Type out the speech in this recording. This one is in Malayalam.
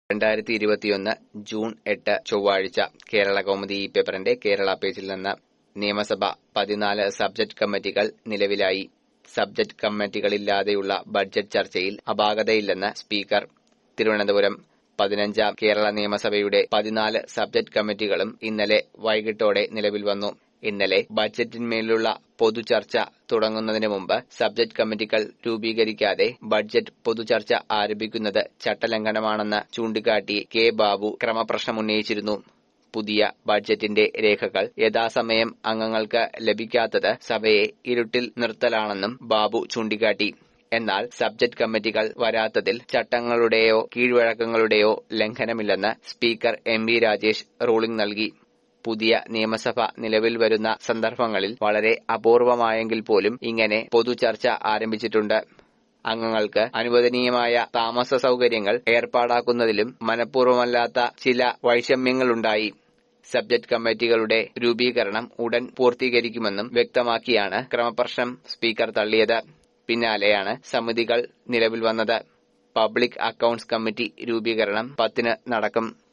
രണ്ടായിരത്തി ഇരുപത്തിയൊന്ന് ജൂൺ എട്ട് ചൊവ്വാഴ്ച കേരള കൗമുദി ഈ പേപ്പറിന്റെ കേരള പേജിൽ നിന്ന് നിയമസഭ പതിനാല് സബ്ജക്ട് കമ്മിറ്റികൾ നിലവിലായി സബ്ജക്ട് കമ്മിറ്റികളില്ലാതെയുള്ള ബഡ്ജറ്റ് ചർച്ചയിൽ അപാകതയില്ലെന്ന് സ്പീക്കർ തിരുവനന്തപുരം പതിനഞ്ചാം കേരള നിയമസഭയുടെ പതിനാല് സബ്ജക്ട് കമ്മിറ്റികളും ഇന്നലെ വൈകിട്ടോടെ നിലവിൽ വന്നു ഇന്നലെ ബഡ്ജറ്റിന്മേലുള്ള പൊതുചർച്ച തുടങ്ങുന്നതിന് മുമ്പ് സബ്ജക്ട് കമ്മിറ്റികൾ രൂപീകരിക്കാതെ ബഡ്ജറ്റ് പൊതുചർച്ച ആരംഭിക്കുന്നത് ചട്ടലംഘനമാണെന്ന് ചൂണ്ടിക്കാട്ടി കെ ബാബു ക്രമപ്രശ്നമുന്നയിച്ചിരുന്നു പുതിയ ബഡ്ജറ്റിന്റെ രേഖകൾ യഥാസമയം അംഗങ്ങൾക്ക് ലഭിക്കാത്തത് സഭയെ ഇരുട്ടിൽ നിർത്തലാണെന്നും ബാബു ചൂണ്ടിക്കാട്ടി എന്നാൽ സബ്ജക്ട് കമ്മിറ്റികൾ വരാത്തതിൽ ചട്ടങ്ങളുടെയോ കീഴ്വഴക്കങ്ങളുടെയോ ലംഘനമില്ലെന്ന് speaker M V Rajesh ruling നൽകി പുതിയ നിയമസഭ നിലവിൽ വരുന്ന സന്ദർഭങ്ങളിൽ വളരെ അപൂർവമായെങ്കിൽ പോലും ഇങ്ങനെ പൊതുചർച്ച ആരംഭിച്ചിട്ടുണ്ട് അംഗങ്ങൾക്ക് അനുവദനീയമായ താമസ സൗകര്യങ്ങൾ ഏർപ്പാടാക്കുന്നതിലും മനഃപൂർവ്വമല്ലാത്ത ചില വൈഷമ്യങ്ങളുണ്ടായി സബ്ജക്ട് കമ്മിറ്റികളുടെ രൂപീകരണം ഉടൻ പൂർത്തീകരിക്കുമെന്നും വ്യക്തമാക്കിയാണ് ക്രമപ്രശ്നം സ്പീക്കർ തള്ളിയത് പിന്നാലെയാണ് സമിതികൾ നിലവിൽ വന്നത് പബ്ലിക് അക്കൌണ്ട്സ് കമ്മിറ്റി രൂപീകരണം പത്തിന് നടക്കും